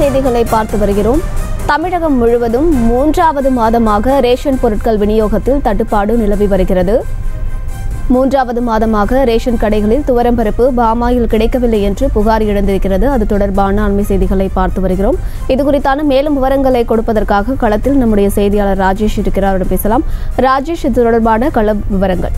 செய்திகளை பார்த்து வருகிறோம் தமிழகம் முழுவதும் மூன்றாவது மாதமாக ரேஷன் பொருட்கள் விநியோகத்தில் தட்டுப்பாடு நிலவி வருகிறது மூன்றாவது மாதமாக ரேஷன் கடைகளில் துவரம்பருப்பு பாமாயில் கிடைக்கவில்லை என்று புகார் எழுந்திருக்கிறது அது தொடர்பான அண்மை செய்திகளை பார்த்து வருகிறோம் இது குறித்தான மேலும் விவரங்களை கொடுப்பதற்காக களத்தில் நம்முடைய செய்தியாளர் ராஜேஷ் இருக்கிறார் அவரிடம் பேசலாம் ராஜேஷ் இது தொடர்பான கள விவரங்கள்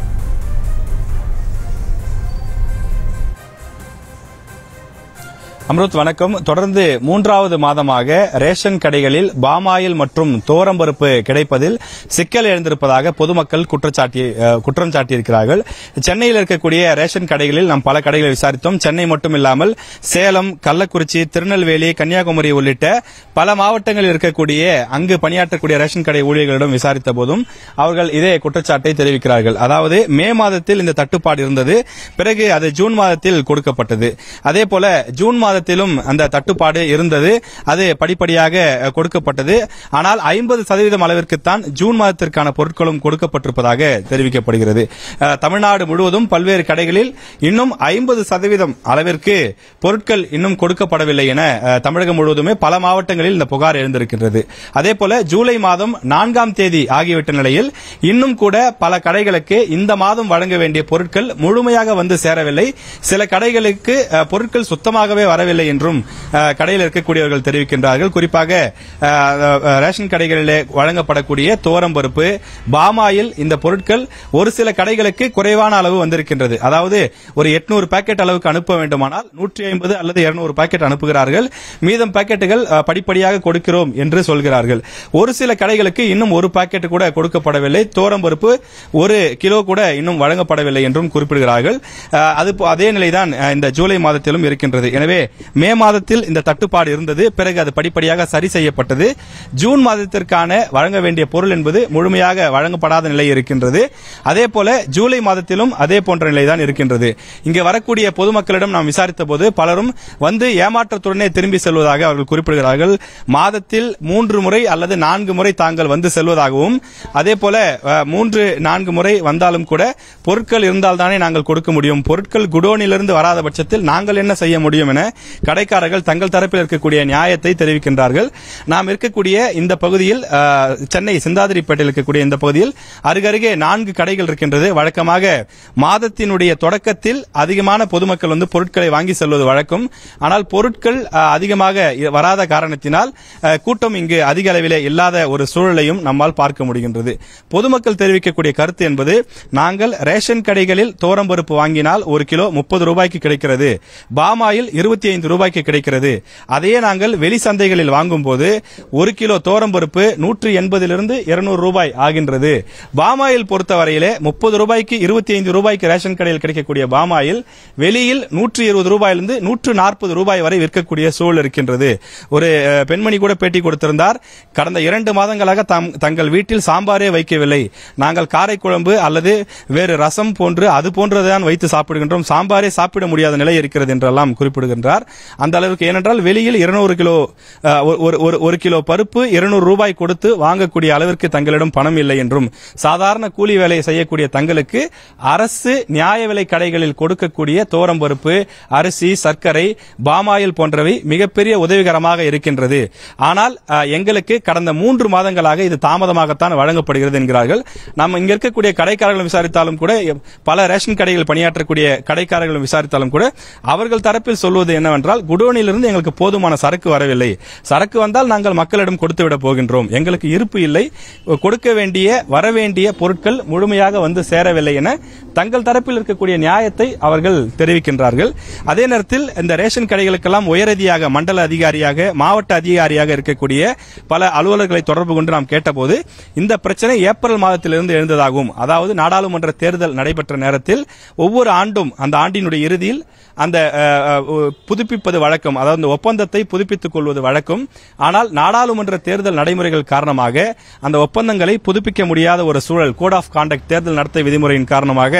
அம்ருத் வணக்கம் தொடர்ந்து மூன்றாவது மாதமாக ரேஷன் கடைகளில் பாமாயில் மற்றும் தோரம்பருப்பு கிடைப்பதில் சிக்கல் எழுந்திருப்பதாக பொதுமக்கள் குற்றச்சாட்டி அஹ், குற்றம் சாட்டியிருக்கிறார்கள் சென்னையில் இருக்கக்கூடிய ரேஷன் கடைகளில் நாம் பல கடைகளை விசாரித்தோம் சென்னை மட்டும் இல்லாமல் சேலம் கள்ளக்குறிச்சி திருநெல்வேலி கன்னியாகுமரி உள்ளிட்ட பல மாவட்டங்களில் இருக்கக்கூடிய அங்கு பணியாற்றக்கூடிய ரேஷன் கடை ஊழியர்களிடம் விசாரித்த போதும் அவர்கள் இதே குற்றச்சாட்டை தெரிவிக்கிறார்கள் அதாவது மே மாதத்தில் இந்த தட்டுப்பாடு இருந்தது பிறகு அது ஜூன் மாதத்தில் கொடுக்கப்பட்டது அதே போல ஜூன் மாதத்திலும் அந்த தட்டுப்பாடு இருந்தது அது படிப்படியாக அஹ், கொடுக்கப்பட்டது ஆனால் ஐம்பது சதவீதம் அளவிற்குத்தான் ஜூன் மாதத்திற்கான பொருட்களும் கொடுக்கப்பட்டிருப்பதாக தெரிவிக்கப்படுகிறது அஹ், தமிழ்நாடு முழுவதும் பல்வேறு கடைகளில் இன்னும் ஐம்பது சதவீதம் அளவிற்கு பொருட்கள் இன்னும் கொடுக்கப்படவில்லை என அஹ், தமிழகம் முழுவதுமே பல மாவட்டங்களில் இந்த புகார் எழுந்திருக்கின்றது அதே போல ஜூலை மாதம் நான்காம் தேதி ஆகிவிட்ட நிலையில் இன்னும் கூட பல கடைகளுக்கு இந்த மாதம் வழங்க வேண்டிய பொருட்கள் முழுமையாக வந்து சேரவில்லை சில கடைகளுக்கு அஹ், பொருட்கள் சுத்தமாகவே வரவில்லை என்றும் அஹ், கடையில் இருக்கக்கூடியவர்கள் தெரிவிக்கின்றார்கள் குறிப்பாக அஹ், அஹ், ரேஷன் கடைகளிலே வழங்கப்படக்கூடிய தோரம்பருப்பு பாமாயில் இந்த பொருட்கள் ஒரு சில கடைகளுக்கு குறைவான அளவு வந்திருக்கின்றது அதாவது ஒரு எட்நூறு பாக்கெட் அளவுக்கு அனுப்ப வேண்டுமானால் நூற்றி ஐம்பது அல்லது இருநூறு பாக்கெட் அனுப்புகிறார்கள் மீதம் பாக்கெட்டுகள் அஹ், படிப்படியாக கொடுக்கிறோம் என்று சொல்கிறார்கள் ஒரு சில கடைகளுக்கு இன்னும் ஒரு பாக்கெட் கூட கொடுக்கப்படவில்லை தோரம்பருப்பு ஒரு கிலோ கூட இன்னும் வழங்கப்படவில்லை என்றும் குறிப்பிடுகிறார்கள் அஹ், அது போ- அதே நிலைதான் அஹ், இந்த ஜூலை மாதத்திலும் இருக்கின்றது எனவே மே மாதத்தில் இந்த தட்டுப்பாடு இருந்தது பிறகு அது படிப்படியாக சரி செய்யப்பட்டது ஜூன் மாதத்திற்கான வழங்க வேண்டிய பொருள் என்பது முழுமையாக வழங்கப்படாத நிலை இருக்கின்றது அதே போல ஜூலை மாதத்திலும் அதே போன்ற நிலைதான் இருக்கின்றது இங்கே வரக்கூடிய பொதுமக்களிடம் நாம் விசாரித்த போது பலரும் வந்து ஏமாற்றத்துடனே திரும்பி செல்வதாக அவர்கள் குறிப்பிடுகிறார்கள் மாதத்தில் மூன்று முறை அல்லது நான்கு முறை தாங்கள் வந்து செல்வதாகவும் அதே போல அஹ், மூன்று நான்கு முறை வந்தாலும் கூட பொருட்கள் இருந்தால்தானே நாங்கள் கொடுக்க முடியும் பொருட்கள் குடோனிலிருந்து வராத பட்சத்தில் நாங்கள் என்ன செய்ய முடியும் என கடைக்காரர்கள் தங்கள் தரப்பில் இருக்கக்கூடிய நியாயத்தை தெரிவிக்கின்றார்கள் நாம் இருக்கக்கூடிய இந்த பகுதியில் அஹ், சென்னை சிந்தாதிரிப்பேட்டையில் இருக்கக்கூடிய இந்த பகுதியில் அருகருகே நான்கு கடைகள் இருக்கின்றது வழக்கமாக மாதத்தினுடைய தொடக்கத்தில் அதிகமான பொதுமக்கள் வந்து பொருட்களை வாங்கி செல்வது வழக்கம் ஆனால் பொருட்கள் அஹ், அதிகமாக இ- வராத காரணத்தினால் அஹ், கூட்டம் இங்கு அதிக அளவிலே இல்லாத ஒரு சூழலையும் நம்மால் பார்க்க முடிகின்றது பொதுமக்கள் தெரிவிக்கக்கூடிய கருத்து என்பது நாங்கள் ரேஷன் கடைகளில் தோரம்பருப்பு வாங்கினால் ஒரு கிலோ முப்பது ரூபாய்க்கு கிடைக்கிறது பாமாயில் இருபத்தி ஐந்து ரூபாய்க்கு கிடைக்கிறது அதையே நாங்கள் வெளி சந்தைகளில் வாங்கும்போது ஒரு கிலோ தோரம்பருப்பு நூற்று எண்பதிலிருந்து இருநூறு ரூபாய் ஆகின்றது பாமாயில் பொறுத்தவரையிலே முப்பது ரூபாய்க்கு இருபத்தி ஐந்து ரூபாய்க்கு ரேஷன் கடையில் கிடைக்கக்கூடிய பாமாயில் வெளியில் நூற்று இருபது ரூபாயிலிருந்து நூற்று நாற்பது ரூபாய் வரை விற்கக்கூடிய சூழல் இருக்கின்றது ஒரு அஹ், பெண்மணி கூட பேட்டி கொடுத்திருந்தார் கடந்த இரண்டு மாதங்களாக தாம் தங்கள் வீட்டில் சாம்பாரே வைக்கவில்லை நாங்கள் காரைக்குழம்பு அல்லது வேறு ரசம் போன்று அது போன்றதான் வைத்து சாப்பிடுகின்றோம் சாம்பாரே சாப்பிட முடியாத நிலை இருக்கிறது என்றெல்லாம் குறிப்பிடுகின்றார் அந்த அளவுக்கு ஏனென்றால் வெளியில் இருநூறு கிலோ அஹ், ஒரு- ஒரு- ஒரு ஒரு கிலோ பருப்பு இருநூறு ரூபாய் கொடுத்து வாங்கக்கூடிய அளவிற்கு தங்களிடம் பணம் இல்லை என்றும் சாதாரண கூலி வேலை செய்யக்கூடிய தங்களுக்கு அரசு நியாய விலை கடைகளில் கொடுக்கக்கூடிய தோரம்பருப்பு அரிசி சர்க்கரை பாமாயில் போன்றவை மிகப்பெரிய உதவிகரமாக இருக்கின்றது ஆனால் அஹ், எங்களுக்கு கடந்த மூன்று மாதங்களாக இது தாமதமாகத்தான் வழங்கப்படுகிறது என்கிறார்கள் நாம் இங்க இருக்கக்கூடிய கடைக்காரர்கள் விசாரித்தாலும் கூட எ- பல ரேஷன் கடைகள் பணியாற்றக்கூடிய கடைக்காரர்கள் விசாரித்தாலும் கூட அவர்கள் தரப்பில் சொல்வது என்னவென்றால் குடோனிலிருந்து எங்களுக்கு போதுமான சரக்கு வரவில்லை சரக்கு வந்தால் நாங்கள் மக்களிடம் கொடுத்து விட போகின்றோம் எங்களுக்கு இருப்பு இல்லை கொடுக்க வேண்டிய வரவேண்டிய பொருட்கள் முழுமையாக வந்து சேரவில்லை என தங்கள் தரப்பில் இருக்கக்கூடிய நியாயத்தை அவர்கள் தெரிவிக்கின்றார்கள் அதே நேரத்தில் இந்த ரேஷன் கடைகளுக்கெல்லாம் உயரதியாக மண்டல அதிகாரியாக மாவட்ட அதிகாரியாக இருக்கக்கூடிய பல அலுவலர்களை தொடர்பு கொண்டு நாம் கேட்டபோது இந்த பிரச்சனை ஏப்ரல் மாதத்திலிருந்து எழுந்ததாகவும் அதாவது நாடாளுமன்ற தேர்தல் நடைபெற்ற நேரத்தில் ஒவ்வொரு ஆண்டும் அந்த ஆண்டினுடைய இறுதியில் அந்த அஹ், அஹ், புதுப்பிப்பது வழக்கம் அதாவது இந்த ஒப்பந்தத்தை புதுப்பித்துக் கொள்வது வழக்கம் ஆனால் நாடாளுமன்ற தேர்தல் நடைமுறைகள் காரணமாக அந்த ஒப்பந்தங்களை புதுப்பிக்க முடியாத ஒரு சூழல் கோட் ஆஃப் கான்டக்ட் தேர்தல் நடத்தை விதிமுறையின் காரணமாக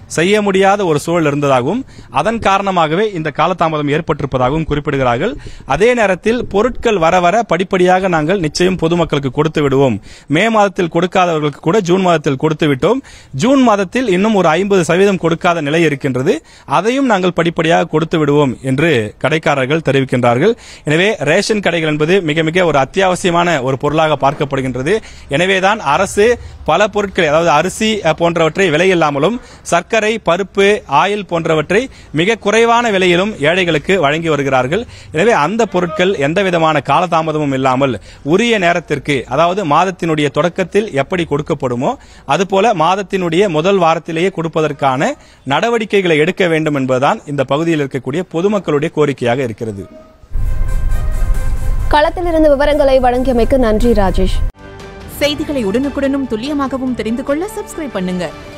செய்ய முடியாத ஒரு சூழல் இருந்ததாகவும் அதன் காரணமாகவே இந்த காலதாமதம் ஏற்பட்டிருப்பதாகவும் குறிப்பிடுகிறார்கள் அதே நேரத்தில் பொருட்கள் வர வர படிப்படியாக நாங்கள் நிச்சயம் பொதுமக்களுக்கு கொடுத்து விடுவோம் மே மாதத்தில் கொடுக்காதவர்களுக்கு கூட ஜூன் மாதத்தில் கொடுத்து விட்டோம் ஜூன் மாதத்தில் இன்னும் ஒரு ஐம்பது சதவீதம் கொடுக்காத நிலை இருக்கின்றது அதையும் நாங்கள் படிப்படியாக கொடுத்து விடுவோம் என்று கடைக்காரர்கள் தெரிவிக்கின்றார்கள் எனவே ரேஷன் கடைகள் என்பது மிக மிக ஒரு அத்தியாவசியமான ஒரு பொருளாக பார்க்கப்படுகின்றது எனவேதான் அரசு பல பொருட்களை அதாவது அரிசி அஹ், போன்றவற்றை விலை இல்லாமலும் சர்க்கரை பருப்பு ஆயில் போன்றவற்றை மிக குறைவான விலையிலும் ஏழைகளுக்கு வழங்கி வருகிறார்கள் எனவே அந்த பொருட்கள் எந்த விதமான காலதாமதமும் இல்லாமல் உரிய நேரத்திற்கு அதாவது மாதத்தினுடைய தொடக்கத்தில் எப்படி கொடுக்கப்படுமோ அதுபோல மாதத்தினுடைய முதல் வாரத்திலேயே கொடுப்பதற்கான நடவடிக்கைகளை எடுக்க வேண்டும் என்பதுதான் இந்த பகுதியில் இருக்கக்கூடிய பொதுமக்களுடைய கோரிக்கையாக இருக்கிறது களத்திலிருந்து விவரங்களை வழங்கியமைக்கு நன்றி ராஜேஷ் செய்திகளை உடனுக்குடனும் துல்லியமாகவும் தெரிந்து கொள்ள சப்ஸ்கிரைப் பண்ணுங்க